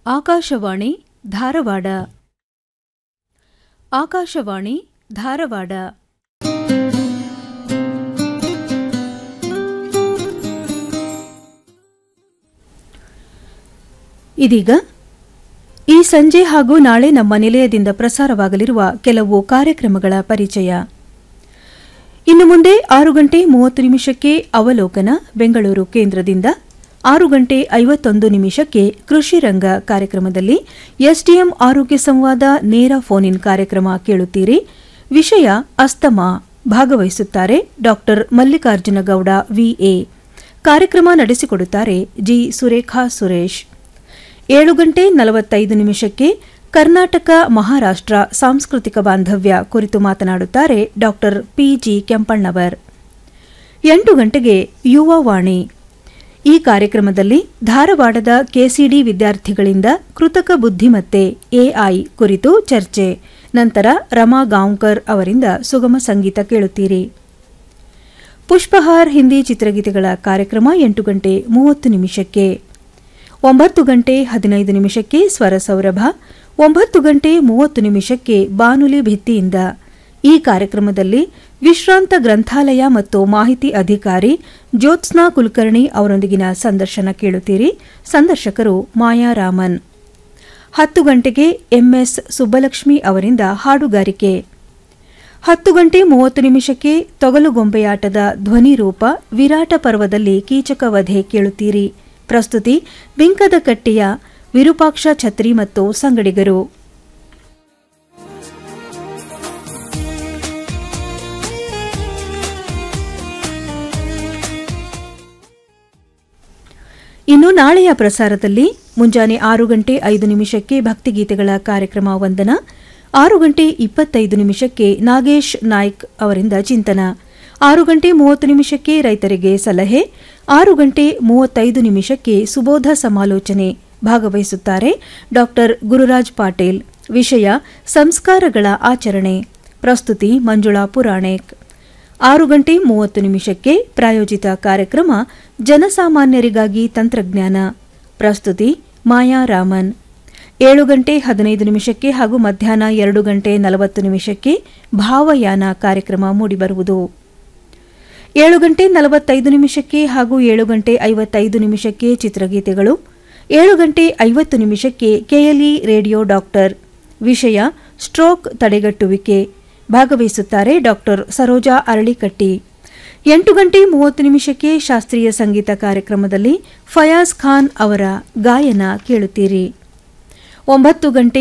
ಆಕಾಶವಾಣಿ ಧಾರವಾಡ ಆಕಾಶವಾಣಿ ಧಾರವಾಡ ಇದೀಗ ಈ ಸಂಜೆ ಹಾಗೂ ನಾಳೆ ನಮ್ಮ ನಿಲಯದಿಂದ ಪ್ರಸಾರವಾಗಲಿರುವ ಕೆಲವು ಕಾರ್ಯಕ್ರಮಗಳ ಪರಿಚಯ ಇನ್ನು ಮುಂದೆ ಆರು ಗಂಟೆ ಮೂವತ್ತು ನಿಮಿಷಕ್ಕೆ ಅವಲೋಕನ ಬೆಂಗಳೂರು ಕೇಂದ್ರದಿಂದ ಆರು ಗಂಟೆ ಐವತ್ತೊಂದು ನಿಮಿಷಕ್ಕೆ ಕೃಷಿ ರಂಗ ಕಾರ್ಯಕ್ರಮದಲ್ಲಿ ಎಸ್ಡಿಎಂ ಆರೋಗ್ಯ ಸಂವಾದ ನೇರ ಫೋನ್ ಇನ್ ಕಾರ್ಯಕ್ರಮ ಕೇಳುತ್ತೀರಿ ವಿಷಯ ಅಸ್ತಮಾ ಭಾಗವಹಿಸುತ್ತಾರೆ ಡಾ ಮಲ್ಲಿಕಾರ್ಜುನ ಗೌಡ ವಿಎ ಕಾರ್ಯಕ್ರಮ ನಡೆಸಿಕೊಡುತ್ತಾರೆ ಜಿ ಸುರೇಖಾ ಸುರೇಶ್ ಏಳು ಗಂಟೆ ನಲವತ್ತೈದು ನಿಮಿಷಕ್ಕೆ ಕರ್ನಾಟಕ ಮಹಾರಾಷ್ಟ್ರ ಸಾಂಸ್ಕೃತಿಕ ಬಾಂಧವ್ಯ ಕುರಿತು ಮಾತನಾಡುತ್ತಾರೆ ಡಾ ಪಿಜಿ ಕೆಂಪಣ್ಣವರ್ ಎಂಟು ಗಂಟೆಗೆ ಯುವವಾಣಿ ಈ ಕಾರ್ಯಕ್ರಮದಲ್ಲಿ ಧಾರವಾಡದ ಕೆಸಿಡಿ ವಿದ್ಯಾರ್ಥಿಗಳಿಂದ ಕೃತಕ ಬುದ್ಧಿಮತ್ತೆ ಎಐ ಕುರಿತು ಚರ್ಚೆ ನಂತರ ರಮಾ ಗಾಂವ್ಕರ್ ಅವರಿಂದ ಸುಗಮ ಸಂಗೀತ ಕೇಳುತ್ತೀರಿ ಪುಷ್ಪಹಾರ್ ಹಿಂದಿ ಚಿತ್ರಗೀತೆಗಳ ಕಾರ್ಯಕ್ರಮ ಎಂಟು ಗಂಟೆ ಮೂವತ್ತು ನಿಮಿಷಕ್ಕೆ ಒಂಬತ್ತು ಗಂಟೆ ಹದಿನೈದು ನಿಮಿಷಕ್ಕೆ ಸ್ವರ ಸೌರಭ ಒಂಬತ್ತು ಗಂಟೆ ಮೂವತ್ತು ನಿಮಿಷಕ್ಕೆ ಬಾನುಲಿ ಭಿತ್ತಿಯಿಂದ ಈ ಕಾರ್ಯಕ್ರಮದಲ್ಲಿ ವಿಶ್ರಾಂತ ಗ್ರಂಥಾಲಯ ಮತ್ತು ಮಾಹಿತಿ ಅಧಿಕಾರಿ ಜ್ಯೋತ್ಸ್ನಾ ಕುಲಕರ್ಣಿ ಅವರೊಂದಿಗಿನ ಸಂದರ್ಶನ ಕೇಳುತ್ತೀರಿ ಸಂದರ್ಶಕರು ಮಾಯಾ ರಾಮನ್ ಹತ್ತು ಗಂಟೆಗೆ ಎಂಎಸ್ ಸುಬ್ಬಲಕ್ಷ್ಮಿ ಅವರಿಂದ ಹಾಡುಗಾರಿಕೆ ಹತ್ತು ಗಂಟೆ ಮೂವತ್ತು ನಿಮಿಷಕ್ಕೆ ತೊಗಲುಗೊಂಬೆಯಾಟದ ಧ್ವನಿ ರೂಪ ವಿರಾಟ ಪರ್ವದಲ್ಲಿ ಕೀಚಕ ವಧೆ ಕೇಳುತ್ತೀರಿ ಪ್ರಸ್ತುತಿ ಬಿಂಕದ ಕಟ್ಟೆಯ ವಿರೂಪಾಕ್ಷ ಛತ್ರಿ ಮತ್ತು ಸಂಗಡಿಗರು ಇನ್ನು ನಾಳೆಯ ಪ್ರಸಾರದಲ್ಲಿ ಮುಂಜಾನೆ ಆರು ಗಂಟೆ ಐದು ನಿಮಿಷಕ್ಕೆ ಭಕ್ತಿಗೀತೆಗಳ ಕಾರ್ಯಕ್ರಮ ವಂದನ ಆರು ಗಂಟೆ ಇಪ್ಪತ್ತೈದು ನಿಮಿಷಕ್ಕೆ ನಾಗೇಶ್ ನಾಯ್ಕ್ ಅವರಿಂದ ಚಿಂತನ ಆರು ಗಂಟೆ ಮೂವತ್ತು ನಿಮಿಷಕ್ಕೆ ರೈತರಿಗೆ ಸಲಹೆ ಆರು ಗಂಟೆ ಮೂವತ್ತೈದು ನಿಮಿಷಕ್ಕೆ ಸುಬೋಧ ಸಮಾಲೋಚನೆ ಭಾಗವಹಿಸುತ್ತಾರೆ ಡಾ ಗುರುರಾಜ್ ಪಾಟೀಲ್ ವಿಷಯ ಸಂಸ್ಕಾರಗಳ ಆಚರಣೆ ಪ್ರಸ್ತುತಿ ಮಂಜುಳಾ ಪುರಾಣೇಕ್ ಆರು ಗಂಟೆ ಮೂವತ್ತು ನಿಮಿಷಕ್ಕೆ ಪ್ರಾಯೋಜಿತ ಕಾರ್ಯಕ್ರಮ ಜನಸಾಮಾನ್ಯರಿಗಾಗಿ ತಂತ್ರಜ್ಞಾನ ಪ್ರಸ್ತುತಿ ಮಾಯಾ ರಾಮನ್ ಏಳು ಗಂಟೆ ಹದಿನೈದು ನಿಮಿಷಕ್ಕೆ ಹಾಗೂ ಮಧ್ಯಾಹ್ನ ಎರಡು ಗಂಟೆ ನಲವತ್ತು ನಿಮಿಷಕ್ಕೆ ಭಾವಯಾನ ಕಾರ್ಯಕ್ರಮ ಮೂಡಿಬರುವುದು ಏಳು ಗಂಟೆ ನಲವತ್ತೈದು ನಿಮಿಷಕ್ಕೆ ಹಾಗೂ ಏಳು ಗಂಟೆ ಐವತ್ತೈದು ನಿಮಿಷಕ್ಕೆ ಚಿತ್ರಗೀತೆಗಳು ಏಳು ಗಂಟೆ ಐವತ್ತು ನಿಮಿಷಕ್ಕೆ ಕೆಎಲ್ಇ ರೇಡಿಯೋ ಡಾಕ್ಟರ್ ವಿಷಯ ಸ್ಟ್ರೋಕ್ ತಡೆಗಟ್ಟುವಿಕೆ ಭಾಗವಹಿಸುತ್ತಾರೆ ಡಾಕ್ಟರ್ ಸರೋಜಾ ಅರಳಿಕಟ್ಟಿ ಎಂಟು ಗಂಟೆ ಮೂವತ್ತು ನಿಮಿಷಕ್ಕೆ ಶಾಸ್ತ್ರೀಯ ಸಂಗೀತ ಕಾರ್ಯಕ್ರಮದಲ್ಲಿ ಫಯಾಜ್ ಖಾನ್ ಅವರ ಗಾಯನ ಕೇಳುತ್ತೀರಿ ಒಂಬತ್ತು ಗಂಟೆ